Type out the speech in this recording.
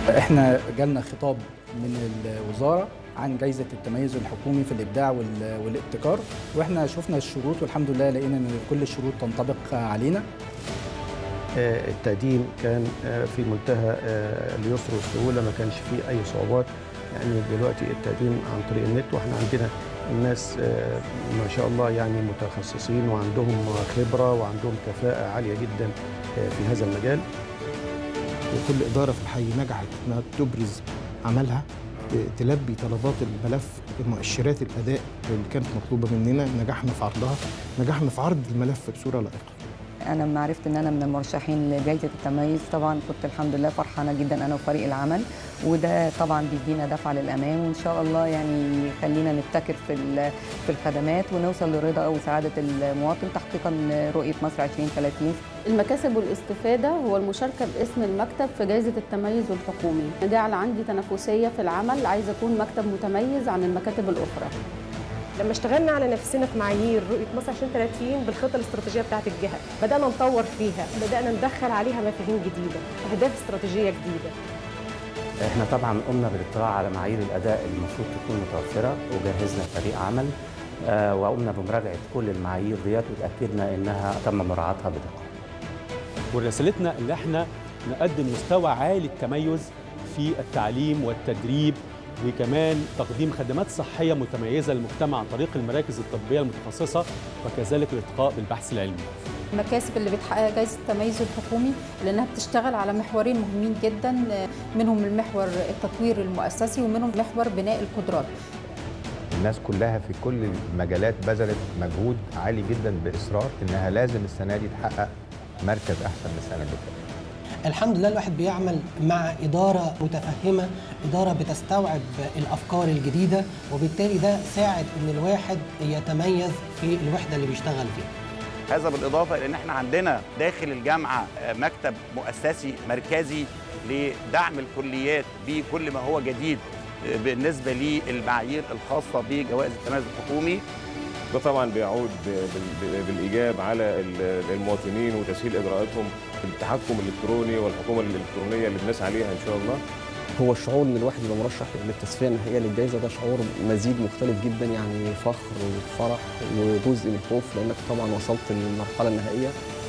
احنا جالنا خطاب من الوزاره عن جائزه التميز الحكومي في الابداع وال- والابتكار واحنا شفنا الشروط والحمد لله لقينا ان كل الشروط تنطبق علينا آه، التقديم كان آه، في منتهى آه، اليسر والسهوله ما كانش فيه اي صعوبات يعني دلوقتي التقديم عن طريق النت واحنا عندنا الناس آه، ما شاء الله يعني متخصصين وعندهم خبره وعندهم كفاءه عاليه جدا آه، في هذا المجال وكل إدارة في الحي نجحت إنها تبرز عملها تلبي طلبات الملف مؤشرات الأداء اللي كانت مطلوبة مننا نجحنا في عرضها نجحنا في عرض الملف بصورة لائقة انا لما عرفت ان انا من المرشحين لجائزه التميز طبعا كنت الحمد لله فرحانه جدا انا وفريق العمل وده طبعا بيدينا دفعه للامام وان شاء الله يعني يخلينا نبتكر في ال- في الخدمات ونوصل لرضا وسعاده المواطن تحقيقا رؤيه مصر 2030 المكاسب والاستفادة هو المشاركة باسم المكتب في جائزة التميز الحكومي جعل عندي تنافسية في العمل عايزة أكون مكتب متميز عن المكاتب الأخرى لما اشتغلنا على نفسنا في معايير رؤيه مصر 2030 بالخطه الاستراتيجيه بتاعت الجهه بدانا نطور فيها بدانا ندخل عليها مفاهيم جديده اهداف استراتيجيه جديده احنا طبعا قمنا بالاطلاع على معايير الاداء اللي المفروض تكون متوفره وجهزنا فريق عمل آه، وقمنا بمراجعه كل المعايير ديت وتاكدنا انها تم مراعاتها بدقه ورسالتنا ان احنا نقدم مستوى عالي التميز في التعليم والتدريب وكمان تقديم خدمات صحيه متميزه للمجتمع عن طريق المراكز الطبيه المتخصصه وكذلك الارتقاء بالبحث العلمي. المكاسب اللي بتحققها جائزة التميز الحكومي لأنها بتشتغل على محورين مهمين جدا منهم المحور التطوير المؤسسي ومنهم محور بناء القدرات الناس كلها في كل المجالات بذلت مجهود عالي جدا باصرار انها لازم السنه دي تحقق مركز احسن من السنه اللي فاتت الحمد لله الواحد بيعمل مع إدارة متفهمة إدارة بتستوعب الأفكار الجديدة وبالتالي ده ساعد إن الواحد يتميز في الوحدة اللي بيشتغل فيها هذا بالإضافة إلى أن احنا عندنا داخل الجامعة آه، مكتب مؤسسي مركزي لدعم الكليات بكل ما هو جديد آه، بالنسبة للمعايير الخاصة بجوائز التميز الحكومي ده طبعا بيعود بال- بال- بالايجاب على ال- المواطنين وتسهيل اجراءاتهم التحكم الالكتروني والحكومه الالكترونيه اللي بنسعى عليها ان شاء الله هو الشعور ان الواحد يبقى مرشح للتصفيه النهائيه للجائزه ده شعور مزيج مختلف جدا يعني فخر وفرح وجزء من الخوف لانك طبعا وصلت للمرحله النهائيه